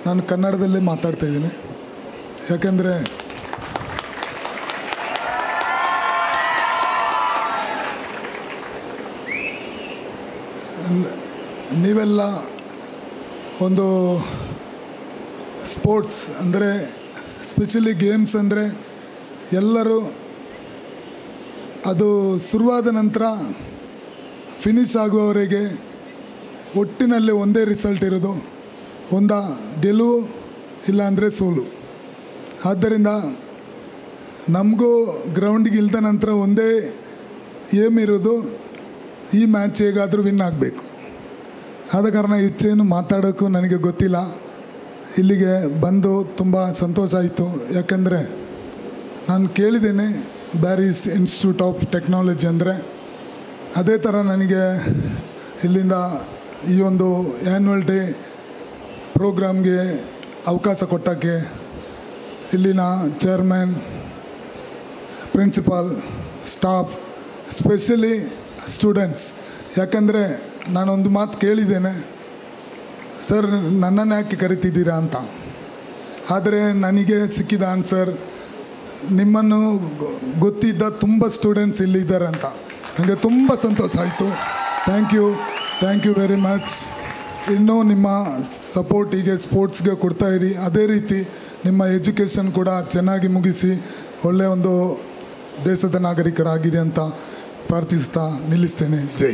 ನಾನು ಕನ್ನಡದಲ್ಲೇ ಮಾತಾಡ್ತಾ ಇದ್ದೀನಿ ಯಾಕೆಂದರೆ ನೀವೆಲ್ಲ ಒಂದು ಸ್ಪೋರ್ಟ್ಸ್ ಅಂದರೆ ಸ್ಪೆಷಲಿ ಗೇಮ್ಸ್ ಅಂದರೆ ಎಲ್ಲರೂ ಅದು ಶುರುವಾದ ನಂತರ ಫಿನಿಶ್ ಆಗುವವರೆಗೆ ಒಟ್ಟಿನಲ್ಲಿ ಒಂದೇ ರಿಸಲ್ಟ್ ಇರೋದು ಒಂದ ಗೆಲುವು ಇಲ್ಲಾಂದರೆ ಸೋಲು ಆದ್ದರಿಂದ ನಮಗೂ ಗ್ರೌಂಡಿಗೆ ಇಲ್ದ ನಂತರ ಒಂದೇ ಏಮ್ ಇರೋದು ಈ ಮ್ಯಾಚ್ ಹೇಗಾದರೂ ವಿನ್ ಆಗಬೇಕು ಆದ ಕಾರಣ ಹೆಚ್ಚೇನು ಮಾತಾಡೋಕ್ಕೂ ನನಗೆ ಗೊತ್ತಿಲ್ಲ ಇಲ್ಲಿಗೆ ಬಂದು ತುಂಬ ಸಂತೋಷ ಆಯಿತು ಯಾಕೆಂದರೆ ನಾನು ಕೇಳಿದ್ದೇನೆ ಬ್ಯಾರಿಸ್ ಇನ್ಸ್ಟಿಟ್ಯೂಟ್ ಆಫ್ ಟೆಕ್ನಾಲಜಿ ಅಂದರೆ ಅದೇ ಥರ ನನಗೆ ಇಲ್ಲಿಂದ ಈ ಒಂದು ಆ್ಯನ್ಯುವಲ್ ಡೇ ಪ್ರೋಗ್ರಾಮ್ಗೆ ಅವಕಾಶ ಕೊಟ್ಟಕ್ಕೆ ಇಲ್ಲಿನ chairman principal staff specially students ಯಾಕಂದರೆ ನಾನೊಂದು ಮಾತು ಕೇಳಿದ್ದೇನೆ ಸರ್ ನನ್ನನ್ನು ಯಾಕೆ ಕರಿತಿದ್ದೀರಾ ಅಂತ ಆದರೆ ನನಗೆ ಸಿಕ್ಕಿದ ಆನ್ಸರ್ ನಿಮ್ಮನ್ನು ಗೊ- ಗೊತ್ತಿದ್ದ ತುಂಬ ಸ್ಟೂಡೆಂಟ್ಸ್ ಇಲ್ಲಿದ್ದಾರೆ ಅಂತ ನನಗೆ ತುಂಬ ಸಂತೋಷ ಆಯಿತು thank you thank you very much ಇನ್ನೂ ನಿಮ್ಮ ಸಪೋರ್ಟ್ ಹೀಗೆ ಸ್ಪೋರ್ಟ್ಸ್ಗೆ ಕೊಡ್ತಾ ಇರಿ ಅದೇ ರೀತಿ ನಿಮ್ಮ ಎಜುಕೇಷನ್ ಕೂಡ ಚೆನ್ನಾಗಿ ಮುಗಿಸಿ ಒಳ್ಳೆಯ ಒಂದು ದೇಶದ ನಾಗರಿಕರಾಗಿರಿ ಅಂತ ಪ್ರಾರ್ಥಿಸ್ತಾ ನಿಲ್ಲಿಸ್ತೇನೆ ಜೈ